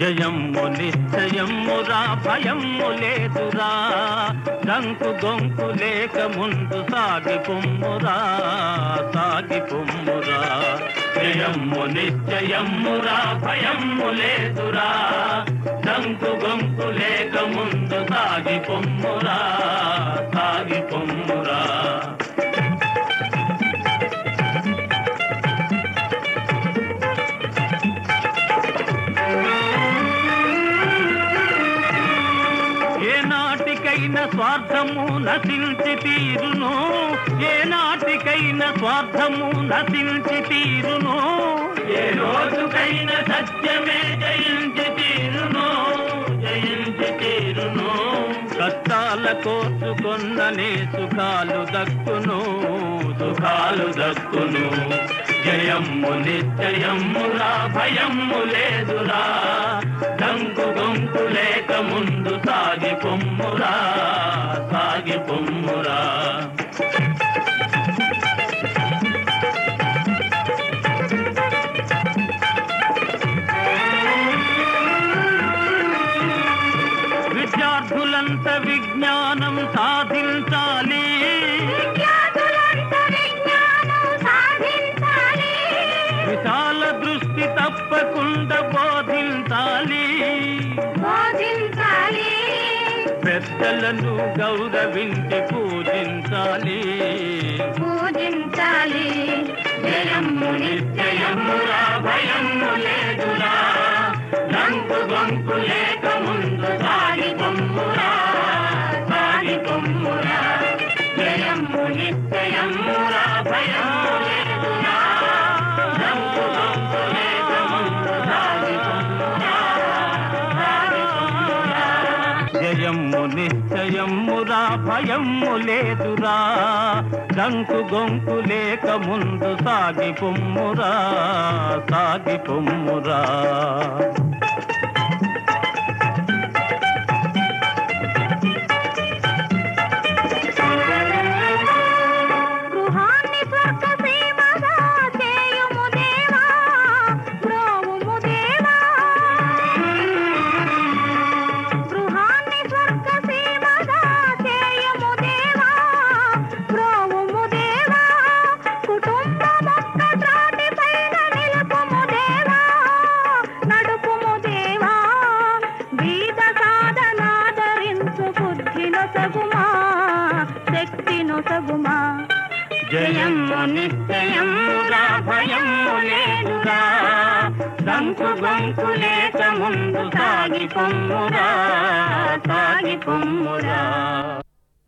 జయమ్ము నిశ్చయమ్మురా భయమ్ము లేదురా దంకు గొంకు లేక ముందు సాగి పొమ్మురా సాగి పొమ్మురా జయమ్ము నిశ్చయమ్మురా భయమ్ము లేదురా దంకు గొంకు లేక ముందు సాగి పొమ్మురా సాగి పొమ్మురా ఏ నాటికైనా స్వార్థము నశించి తీరును ఏ నాటికైనా స్వార్థము నశించి తీరును ఏ రోజుకైనా సత్యమే జయించి తీరును జయించి తీరును కష్టాల కోసుకొన్ననే సుఖాలు దక్కును సుఖాలు దక్కును జయమ్ము నిశ్చయమ్మురా భయమ్ము లేదురా దంకు గొంకు లేక ముందు సాగి పొమ్మురా సాగి పొమ్మురా విద్యార్థులంత విజ్ఞానం సాధించాలి విద్యార్థులంత విజ్ఞానం సాధించాలి. విశాల దృష్టి తప్పకుండా బోధించాలి బోధించాలి. పెద్దలను గౌరవించి పూజించాలి పూజించాలి. జయమ్ము నిశ్చయమురా భయము లేదురా రంకు గొంకు లేక ముందు సాగి పొమ్మురా సాగి పొమ్మురా జయము నిశ్చయమురా భయము లేదురా రంకు గొంకు లేక ముందు సాగి పొమ్మురా సాగి పొమ్మురా జయమ్ము నిశ్చయమ్మురా భయమ్ము లేదురా దంకు గొంకు లేక ముందు సాగి పొమ్మురా సాగి పొమ్మురా గృహాన్ని స్వర్గ సీమగా చేయుము దేవా బ్రోవుము దేవా గృహాన్ని స్వర్గ సీమగా చేయుము దేవా బ్రోవుము దేవా కుటుంబమొక్క త్రాటి పైన నిలుపుము దేవా నడుపుము దేవా బీద సాధనాదరించు బుద్ధిను సగుమా శక్తిను సగుమా జయమ్ము నిశ్చయమ్మురా భయమ్ము లేదురా దంకు గొంకు లేక ముందు సాగి పొమ్మురా సాగి పొమ్మురా